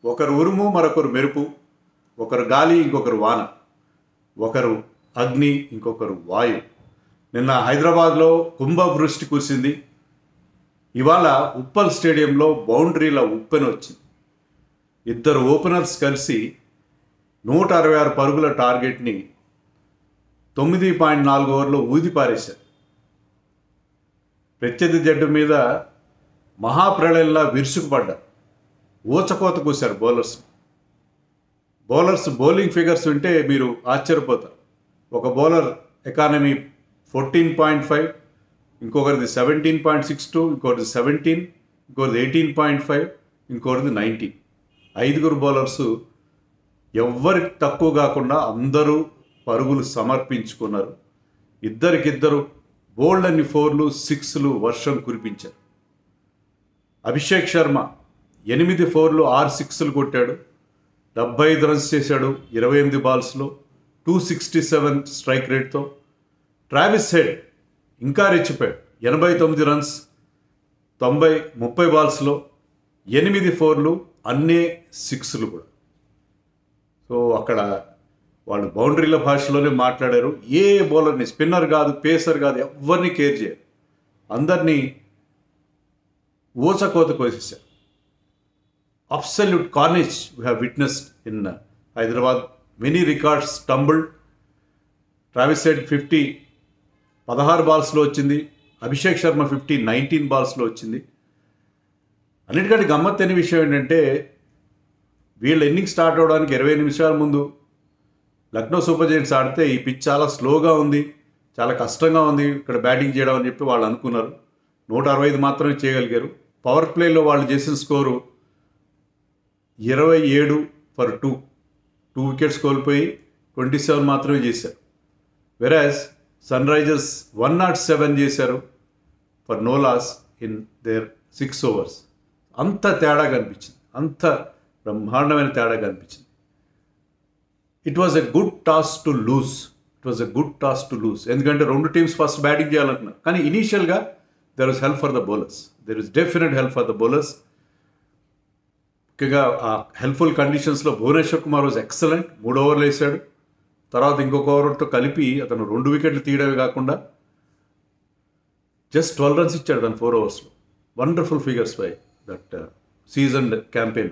ఒకరు ఉరుము మరొకరు మెరుపు ఒకరు గాలి ఇంకొకరు వాన ఒకరు అగ్ని ఇంకొకరు వాయు నిన్న హైదరాబాద్లో కుంభవృష్టి కురిసింది ఇవాళ ఉప్పల్ స్టేడియంలో బౌండరీల ఉప్పెన వచ్చింది ఇద్దరు ఓపెనర్స్ కలిసి నూట అరవై ఆరు పరుగుల టార్గెట్ని తొమ్మిది పాయింట్ నాలుగు ఓవర్లో ఊది పారేశారు ప్రత్యర్థి జట్టు మీద మహాప్రళయంలా విరుచుకుపడ్డారు ఊచకోత కూశారు బౌలర్స్ బౌలర్స్ బౌలింగ్ ఫిగర్స్ వింటే మీరు ఆశ్చర్యపోతారు ఒక bowler economy fourteen point five ఇంకొకరిది సెవెంటీన్ పాయింట్ సిక్స్ టూ ఇంకొకరిది సెవెంటీన్ ఇంకొకరిది ఎయిటీన్ పాయింట్ ఫైవ్ ఇంకొకరిది నైన్టీన్ ఐదుగురు బౌలర్స్ ఎవ్వరికి తక్కువ కాకుండా అందరూ పరుగులు సమర్పించుకున్నారు ఇద్దరికిద్దరు బోల్డ్ అన్ని ఫోర్లు సిక్స్లు వర్షం కురిపించారు అభిషేక్ శర్మ ఎనిమిది ఫోర్లు ఆరు సిక్స్లు కొట్టాడు డెబ్బై ఐదు రన్స్ చేశాడు ఇరవై ఎనిమిది బాల్స్లో టూ సిక్స్టీ సెవెన్ స్ట్రైక్ రేట్తో ట్రావిస్ హెడ్ ఇంకా రెచ్చిపోయాడు ఎనభై తొమ్మిది రన్స్ తొంభై ముప్పై బాల్స్లో ఎనిమిది ఫోర్లు అన్నే సిక్స్లు కూడా సో అక్కడ వాళ్ళు బౌండరీల భాషలోనే మాట్లాడారు ఏ బౌలర్ని స్పిన్నర్ కాదు పేసర్ కాదు ఎవరిని కేర్ చేయరు అందరినీ ఊచకోత కోసేశారు absolute carnage we have witnessed in Hyderabad many records tumble Travis Head fifty పదహారు బాల్స్లో వచ్చింది అభిషేక్ శర్మ ఫిఫ్టీ నైన్టీన్ బాల్స్లో వచ్చింది అన్నిటికంటే గమ్మత్తైన విషయం ఏంటంటే వీళ్ళ ఇన్నింగ్ స్టార్ట్ అవడానికి ఇరవై నిమిషాల ముందు లక్నో సూపర్ జైంట్స్ ఆడితే ఈ పిచ్ చాలా స్లోగా ఉంది చాలా కష్టంగా ఉంది ఇక్కడ బ్యాటింగ్ చేయడం అని చెప్పి వాళ్ళు అనుకున్నారు నూట అరవై ఐదు మాత్రమే చేయగలిగారు పవర్ ప్లేలో వాళ్ళు చేసిన స్కోరు ఇరవై ఏడు ఫర్ టూ టూ వికెట్స్ కోల్పోయి ట్వంటీ సెవెన్ మాత్రమే చేశారు whereas Sunrisers one not seven చేశారు for no loss in their six overs అంత తేడా కనిపించింది అంత బ్రహ్మాండమైన తేడా కనిపించింది it was a good toss to lose it was a good toss to lose ఎందుకంటే రెండు టీమ్స్ ఫస్ట్ బ్యాటింగ్ చేయాలనుకున్నారు కానీ ఇనీషియల్గా there is help for the bowlers there is definite help for the bowlers ముఖ్యంగా ఆ హెల్ప్ఫుల్ కండిషన్స్లో Bhubaneswar Kumar was excellent మూడు ఓవర్లు వేసాడు తర్వాత ఇంకొక ఓవర్తో కలిపి అతను రెండు వికెట్లు తీయడమే కాకుండా జస్ట్ ట్వెల్వ్ రన్స్ ఇచ్చాడు దాని ఫోర్ ఓవర్స్లో wonderful figures by that season campaign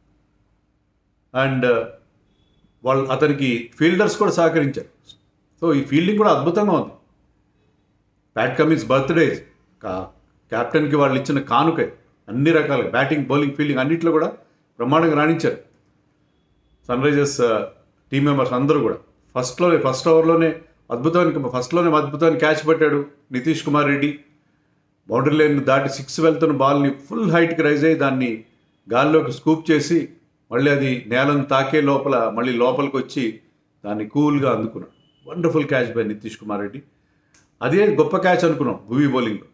and వాళ్ళు అతనికి ఫీల్డర్స్ కూడా సహకరించారు సో ఈ ఫీల్డింగ్ కూడా అద్భుతంగా ఉంది ప్యాట్ కమిన్స్ బర్త్డే క్యాప్టెన్కి వాళ్ళు ఇచ్చిన కానుక అన్ని రకాల బ్యాటింగ్ బౌలింగ్ ఫీల్డింగ్ అన్నింటిలో కూడా బ్రహ్మాండంగా రాణించారు సన్ రైజర్స్ టీం మెంబర్స్ అందరూ కూడా ఫస్ట్లోనే ఫస్ట్ ఓవర్లోనే అద్భుతానికి ఫస్ట్లోనే అద్భుతాన్ని క్యాచ్ పట్టాడు నితీష్ కుమార్ రెడ్డి బౌండరీ లైన్ దాటి సిక్స్ వెళ్తున్న బాల్ని ఫుల్ హైట్కి రైజ్ అయ్యి దాన్ని గాల్లోకి స్కూప్ చేసి మళ్ళీ అది నేలను తాకే లోపల మళ్ళీ లోపలికి వచ్చి దాన్ని కూల్గా అందుకున్నాడు wonderful catch by Nitish Kumar Reddy అదే గొప్ప క్యాచ్ అనుకున్నాం భూవీ బౌలింగ్లో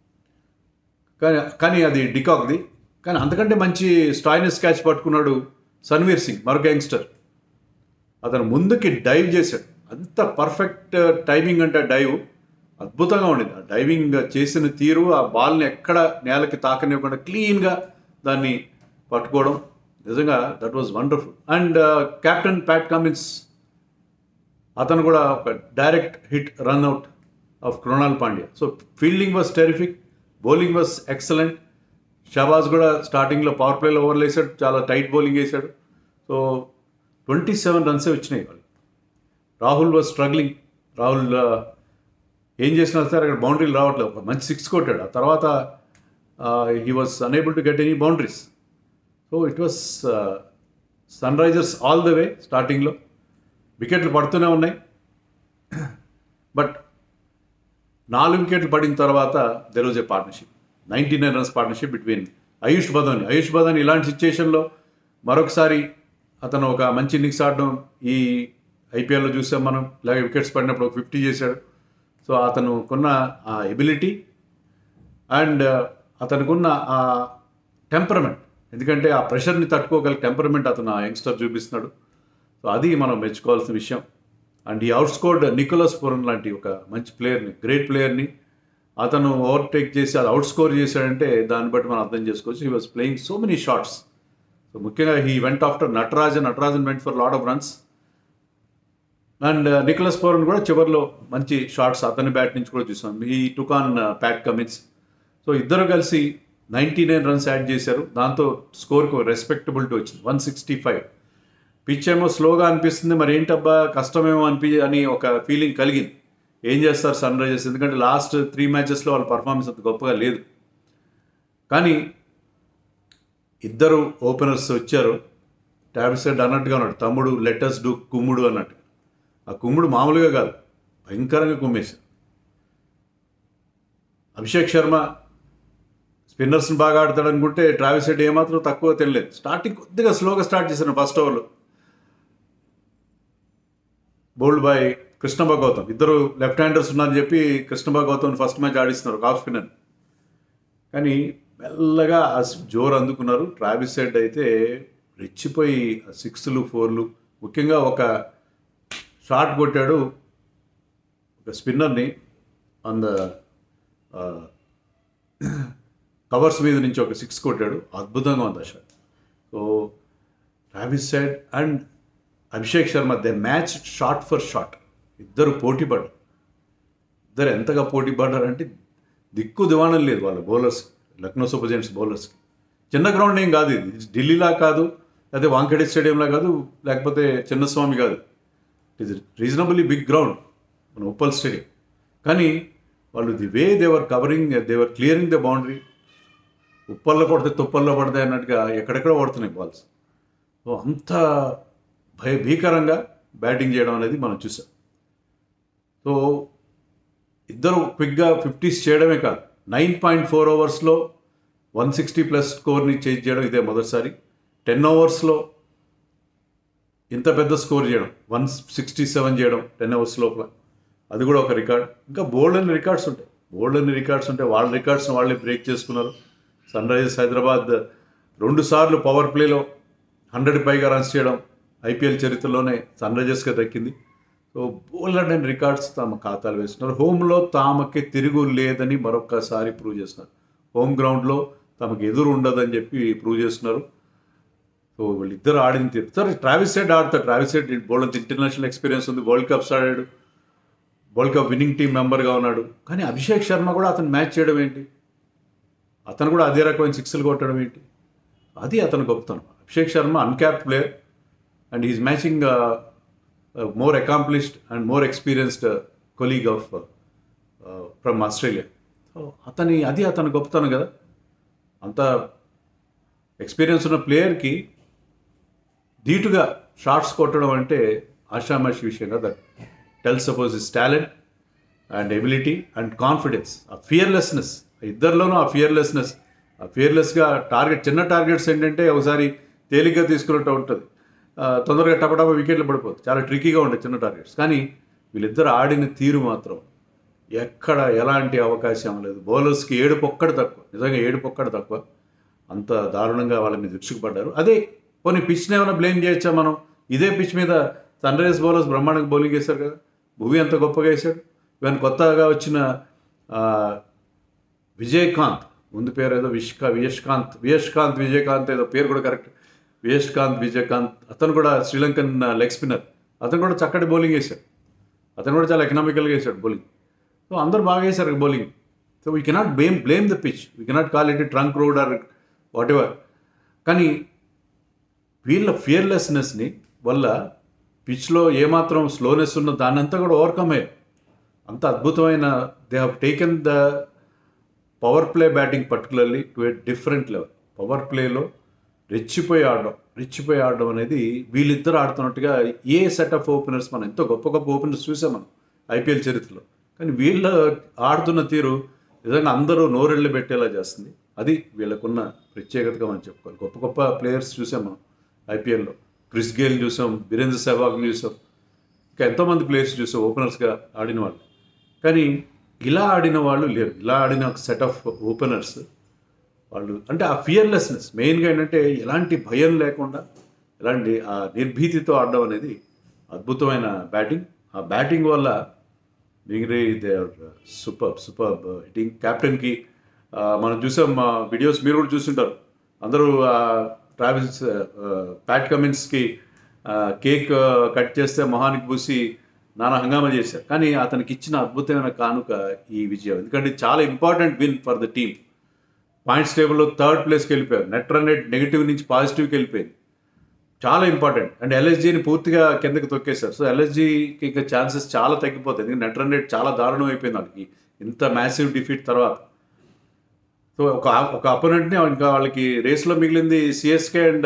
కానీ కానీ అది డికాక్ది కానీ అంతకంటే మంచి స్టాయినెస్ క్యాచ్ పట్టుకున్నాడు సన్వీర్ సింగ్ మరొక యంగ్స్టర్ అతను ముందుకి డైవ్ చేశాడు అంత పర్ఫెక్ట్ టైమింగ్ అంటే డైవ్ అద్భుతంగా ఉండింది ఆ డైవింగ్ చేసిన తీరు ఆ బాల్ని ఎక్కడ నేలకి తాకనివ్వకుండా క్లీన్గా దాన్ని పట్టుకోవడం నిజంగా that was wonderful and captain Pat Cummins అతను కూడా ఒక direct hit run out of Krunal Pandya so fielding was terrific bowling was excellent Shahbaz కూడా స్టార్టింగ్లో పవర్ ప్లేలో ఓవర్లు వేసాడు చాలా టైట్ బౌలింగ్ వేశాడు సో ట్వంటీ సెవెన్ రన్సే వచ్చినాయి వాళ్ళు రాహుల్ వాజ్ స్ట్రగ్లింగ్ రాహుల్ ఏం చేసినా సరే అక్కడ బౌండరీలు రావట్లేదు ఒక మంచి సిక్స్ కొట్టాడు ఆ తర్వాత he was unable to get any boundaries so it was Sunrisers all the way స్టార్టింగ్లో వికెట్లు పడుతూనే ఉన్నాయి బట్ నాలుగు వికెట్లు పడిన తర్వాత there was a partnership ninety nine runs partnership between Ayush Badoni Ayush Badoni ఇలాంటి సిచ్యుయేషన్లో మరొకసారి అతను ఒక మంచి ఇన్నింగ్స్ ఆడడం ఈ ఐపీఎల్లో చూసాం మనం ఇలాగే వికెట్స్ పడినప్పుడు ఒక ఫిఫ్టీ చేశాడు సో అతను కొన్న ఆ ఎబిలిటీ అండ్ అతనుకున్న ఆ టెంపరమెంట్ ఎందుకంటే ఆ ప్రెషర్ని తట్టుకోగల టెంపరమెంట్ అతను ఆ యంగ్స్టర్ చూపిస్తున్నాడు సో అది మనం మెచ్చుకోవాల్సిన విషయం అండ్ ఈ అవుట్స్కోర్డ్ నికోలస్ పురన్ లాంటి ఒక మంచి ప్లేయర్ని గ్రేట్ ప్లేయర్ని అతను ఓవర్టేక్ చేసి అది అవుట్ స్కోర్ చేశాడంటే దాన్ని బట్టి మనం అర్థం చేసుకోవచ్చు he was playing so many shots so ముఖ్యంగా he went after Natarajan Natarajan went for lot of runs and Nicholas Pooran కూడా చివరిలో మంచి షాట్స్ అతని బ్యాట్ నుంచి కూడా చూసాం ఈ took on Pat Cummins so ఇద్దరు కలిసి నైంటీ నైన్ రన్స్ యాడ్ చేశారు దాంతో స్కోర్కు రెస్పెక్టబిలిటీ వచ్చింది వన్ సిక్స్టీ ఫైవ్ పిచ్ ఏమో స్లోగా అనిపిస్తుంది మరి ఏంటబ్బా కష్టమేమో అనిపి అని ఒక ఫీలింగ్ కలిగింది ఏం చేస్తారు సన్ రైజర్స్ ఎందుకంటే లాస్ట్ త్రీ మ్యాచెస్లో వాళ్ళ పర్ఫార్మెన్స్ అంత గొప్పగా లేదు కానీ ఇద్దరు ఓపెనర్స్ వచ్చారు టాబ్సెడ్ అన్నట్టుగా ఉన్నాడు తమ్ముడు లెటర్స్ డూ కుమ్ముడు అన్నట్టు ఆ కుమ్ముడు మామూలుగా కాదు భయంకరంగా కుమ్మేశారు అభిషేక్ శర్మ స్పిన్నర్స్ని బాగా ఆడతాడు అనుకుంటే ట్రావిస్ హెడ్ ఏమాత్రం తక్కువ తెలియలేదు స్టార్టింగ్ కొద్దిగా స్లోగా స్టార్ట్ చేశాను ఫస్ట్ ఓవర్లో బౌల్డ్ బై కృష్ణబా గౌతమ్ ఇద్దరు లెఫ్ట్ హ్యాండర్స్ ఉన్నారని చెప్పి కృష్ణబా గౌతమ్ ఫస్ట్ మ్యాచ్ ఆడిస్తున్నారు ఆఫ్ స్పిన్నర్ కానీ మెల్లగా ఆ జోరు అందుకున్నారు ట్రావిస్ హెడ్ అయితే రెచ్చిపోయి సిక్స్లు ఫోర్లు ముఖ్యంగా ఒక షాట్ కొట్టాడు ఒక స్పిన్నర్ని ఆన్ ద కవర్స్ మీద నుంచి ఒక సిక్స్ కొట్టాడు అద్భుతంగా ఉంది ఆ shot so Travis Head and Abhishek Sharma they match shot for shot ఇద్దరు పోటీ పడ్డారు ఇద్దరు ఎంతగా పోటీ పడ్డారంటే దిక్కు దివాణం లేదు వాళ్ళ బౌలర్స్ లక్నో సూపర్ జెంట్స్ బౌలర్స్కి చిన్న గ్రౌండ్ ఏం కాదు ఇది ఢిల్లీలా కాదు లేకపోతే వాంకడే స్టేడియంలా కాదు లేకపోతే చిన్నస్వామి కాదు it is reasonably big ground మన ఉప్పల్ స్టేడియం కానీ వాళ్ళు the way they were covering they were clearing the boundary ఉప్పల్లో పడితే తుప్పల్లో పడతాయి అన్నట్టుగా ఎక్కడెక్కడ పడుతున్నాయి బాల్స్ సో అంత భయ భీకరంగా బ్యాటింగ్ చేయడం అనేది మనం చూసాం సో ఇద్దరు క్విక్గా ఫిఫ్టీస్ చేయడమే కాదు నైన్ పాయింట్ ఫోర్ ఓవర్స్లో వన్ సిక్స్టీ ప్లస్ స్కోర్ని చేంజ్ చేయడం ఇదే మొదటిసారి టెన్ ఓవర్స్లో ఇంత పెద్ద స్కోర్ చేయడం వన్ సిక్స్టీ సెవెన్ చేయడం టెన్ అవర్స్ లోపల అది కూడా ఒక రికార్డ్ ఇంకా బోల్డ్ అని రికార్డ్స్ ఉంటాయి బోల్డ్ అని రికార్డ్స్ ఉంటాయి వాళ్ళ రికార్డ్స్ని వాళ్ళే బ్రేక్ చేసుకున్నారు సన్ రైజర్స్ హైదరాబాద్ రెండు సార్లు పవర్ ప్లేలో హండ్రెడ్ పైగా రన్స్ చేయడం ఐపీఎల్ చరిత్రలోనే సన్ రైజర్స్గా దక్కింది సో బోల్డ్ అండ్ రికార్డ్స్ తమ ఖాతాలు వేస్తున్నారు హోమ్లో తామకి తిరుగు లేదని మరొకసారి ప్రూవ్ చేస్తున్నారు హోమ్ గ్రౌండ్లో తమకు ఎదురు ఉండదని చెప్పి ప్రూవ్ చేస్తున్నారు సో వీళ్ళిద్దరు ఆడిన తీరు సరే ట్రావిస్ సైడ్ ఆడతారు Travis Head bold international experience ఉంది వరల్డ్ కప్స్ ఆడాడు వరల్డ్ కప్ విన్నింగ్ టీం మెంబర్గా ఉన్నాడు కానీ అభిషేక్ శర్మ కూడా అతను మ్యాచ్ చేయడం ఏంటి అతను కూడా అదే రకమైన సిక్స్లు కొట్టడం ఏంటి అది అతను గొప్పతనం Abhishek Sharma uncapped player and is matching more accomplished and more experienced colleague of from Australia so అతని అది అతని గొప్పతనం కదా అంత ఎక్స్పీరియన్స్ ఉన్న ప్లేయర్కి ధీటుగా షార్ట్స్ కొట్టడం అంటే ఆషామాషి విషయం కదా tell suppose is talent and ability and confidence ఆ ఫియర్లెస్నెస్ ఇద్దరిలోనూ ఆ ఫియర్లెస్నెస్ ఆ ఫియర్లెస్గా టార్గెట్ చిన్న టార్గెట్స్ ఏంటంటే ఒకసారి తేలిగ్గా తీసుకున్నట్టు ఉంటుంది ఆ, తొందరగా టపటప వికెట్లు పడిపోతుంది చాలా ట్రికీగా ఉంటాయి చిన్న టార్గెట్స్ కానీ వీళ్ళిద్దరు ఆడిన తీరు మాత్రం ఎక్కడ ఎలాంటి అవకాశం లేదు బౌలర్స్కి ఏడు పొక్కడు తక్కువ నిజంగా ఏడు పొక్కడు తక్కువ అంత దారుణంగా వాళ్ళ మీద విరుచుకుపడ్డారు అదే కొన్ని పిచ్ని ఏమైనా బ్లేమ్ చేయొచ్చా మనం ఇదే పిచ్ మీద సన్ రైజర్స్ బౌలర్స్ బ్రహ్మాండంగా బౌలింగ్ వేశారు కదా భూమి అంత గొప్పగా వేశాడు ఇవన్నీ కొత్తగా వచ్చిన ఆ, విజయకాంత్ ముందు పేరు ఏదో విష్కా వియష్కాంత్ వియష్కాంత్ విజయకాంత్ ఏదో పేరు కూడా కరెక్ట్ వియష్కాంత్ విజయకాంత్ అతను కూడా శ్రీలంకన్ లెగ్ స్పిన్నర్ అతను కూడా చక్కటి బౌలింగ్ వేశాడు అతను కూడా చాలా ఎకనామికల్గా వేశాడు బౌలింగ్ సో అందరూ బాగా వేశారు bowling so we cannot blame blame the pitch we cannot call it trunk road or whatever కానీ వీళ్ళ ఫియర్లెస్నెస్ని వల్ల పిచ్లో ఏమాత్రం స్లోనెస్ ఉన్న దాన్నంతా కూడా ఓవర్కమ్ అయ్యారు అంత అద్భుతమైన they have taken the power play batting particularly to a different level power ప్లేలో రెచ్చిపోయి ఆడడం రెచ్చిపోయి ఆడడం అనేది వీళ్ళిద్దరు ఆడుతున్నట్టుగా ఏ సెట్ ఆఫ్ ఓపెనర్స్ మనం ఎంతో గొప్ప గొప్ప ఓపెనర్స్ చూసాం మనం ఐపీఎల్ చరిత్రలో కానీ వీళ్ళ ఆడుతున్న తీరు నిజంగా అందరూ నోరెళ్ళు పెట్టేలా చేస్తుంది అది వీళ్ళకున్న ప్రత్యేకతగా మనం చెప్పుకోవాలి గొప్ప గొప్ప ప్లేయర్స్ చూసాం మనం ఐపీఎల్లో క్రిస్ గేల్ చూసాం వీరేంద్ర సెహ్వాగ్ని చూసాం ఇంకా ఎంతోమంది ప్లేయర్స్ చూసాం ఓపెనర్స్గా ఆడిన వాళ్ళు కానీ ఇలా ఆడిన వాళ్ళు లేరు ఇలా ఆడిన ఒక సెట్ ఆఫ్ ఓపెనర్స్ వాళ్ళు అంటే ఆ ఫియర్లెస్నెస్ మెయిన్గా ఏంటంటే ఎలాంటి భయం లేకుండా ఎలాంటి ఆ నిర్భీతితో ఆడడం అనేది అద్భుతమైన బ్యాటింగ్ ఆ బ్యాటింగ్ వల్ల మిగిలి they are super super hitting క్యాప్టెన్కి మనం చూసాం మా వీడియోస్ మీరు కూడా చూస్తుంటారు అందరూ ట్రావెల్స్ ప్యాట్ కమిన్స్కి కేక్ కట్ చేస్తే మొహానికి పూసి నానా హంగామా చేశారు కానీ అతనికి ఇచ్చిన అద్భుతమైన కానుక ఈ విజయం ఎందుకంటే ఇది చాలా important win for the team points టేబుల్లో థర్డ్ ప్లేస్కి వెళ్ళిపోయారు నెట్ రన్ రేట్ నెగిటివ్ నుంచి పాజిటివ్కి వెళ్ళిపోయింది చాలా ఇంపార్టెంట్ అండ్ ఎల్ఎస్జీని పూర్తిగా కిందకి తొక్కేశారు సో ఎల్ఎస్జీకి ఇంకా ఛాన్సెస్ చాలా తగ్గిపోతాయి ఎందుకంటే నెట్ రన్ రేట్ చాలా దారుణం అయిపోయింది వాళ్ళకి ఇంత మ్యాసివ్ డిఫీట్ తర్వాత సో ఒక ఒక అపోనెంట్ని ఇంకా వాళ్ళకి రేస్లో మిగిలింది CSK and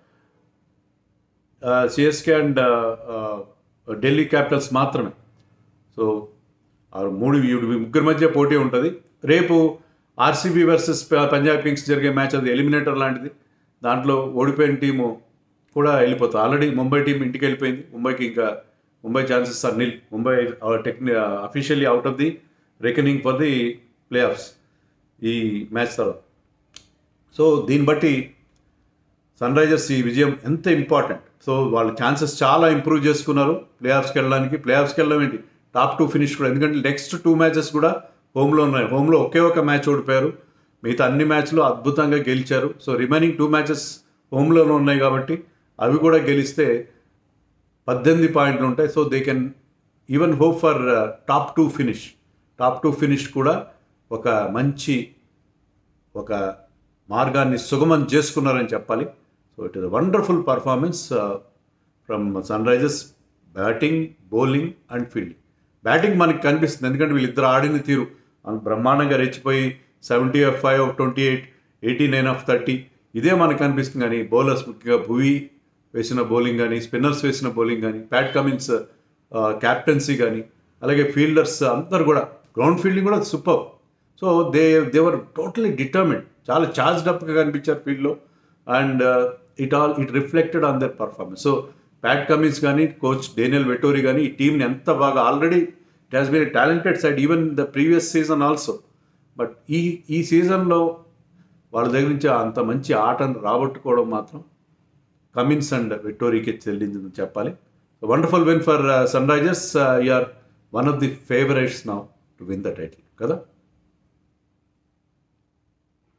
CSK and Delhi Capitals మాత్రమే సో ఆ మూడు ఈ ముగ్గురి మధ్య పోటీ ఉంటుంది రేపు ఆర్సీబీ వర్సెస్ పంజాబ్ కింగ్స్ జరిగే మ్యాచ్ అది ఎలిమినేటర్ లాంటిది దాంట్లో ఓడిపోయిన టీము కూడా వెళ్ళిపోతుంది ఆల్రెడీ ముంబై టీం ఇంటికి వెళ్ళిపోయింది ముంబైకి ఇంకా Mumbai chances are nil Mumbai టెక్ని officially out of the reckoning for the playoffs ఈ మ్యాచ్ తర్వాత సో దీన్ని బట్టి సన్ రైజర్స్ ఈ విజయం ఎంత ఇంపార్టెంట్ సో వాళ్ళ ఛాన్సెస్ చాలా ఇంప్రూవ్ చేసుకున్నారు ప్లే ఆఫ్స్కి వెళ్ళడానికి ప్లే ఆఫ్స్కి వెళ్ళడం ఏంటి టాప్ టూ ఫినిష్ కూడా ఎందుకంటే నెక్స్ట్ టూ మ్యాచెస్ కూడా హోమ్లో ఉన్నాయి హోమ్లో ఒకే ఒక మ్యాచ్ ఓడిపోయారు మిగతా అన్ని మ్యాచ్లు అద్భుతంగా గెలిచారు సో రిమైనింగ్ టూ మ్యాచెస్ హోమ్లోనే ఉన్నాయి కాబట్టి అవి కూడా గెలిస్తే పద్దెనిమిది పాయింట్లు ఉంటాయి so they can even hope for top two finish top two finish కూడా ఒక మంచి ఒక మార్గాన్ని సుగమం చేసుకున్నారని చెప్పాలి so it is wonderful performance from Sunrisers batting bowling and fielding batting మనకి కనిపిస్తుంది ఎందుకంటే వీళ్ళిద్దరు ఆడిన తీరు అంత బ్రహ్మాండంగా రెచ్చిపోయి seventy off five off twenty eight eighty nine off thirty ఇదే మనకు కనిపిస్తుంది కానీ బౌలర్స్ ముఖ్యంగా భువి వేసిన బౌలింగ్ కానీ స్పిన్నర్స్ వేసిన బౌలింగ్ కానీ ప్యాట్ కమిన్స్ క్యాప్టెన్సీ కానీ అలాగే ఫీల్డర్స్ అందరు కూడా గ్రౌండ్ ఫీల్డింగ్ కూడా super so they they were totally determined చాలా చార్జ్డ్ అప్గా కనిపించారు ఫీల్డ్లో and it all it reflected on their performance so Pat Cummins కానీ కోచ్ డేనియల్ వెటోరీ కానీ ఈ టీంని ఎంత బాగా already it has been talented side even the previous season also but ఈ ఈ సీజన్లో వాళ్ళ దగ్గర నుంచి అంత మంచి ఆటను రాబట్టుకోవడం మాత్రం కమిన్స్ అండ్ విక్టోరీకి చెల్లిందని చెప్పాలి wonderful win for Sunrisers you are one of the favourites now to win the title కదా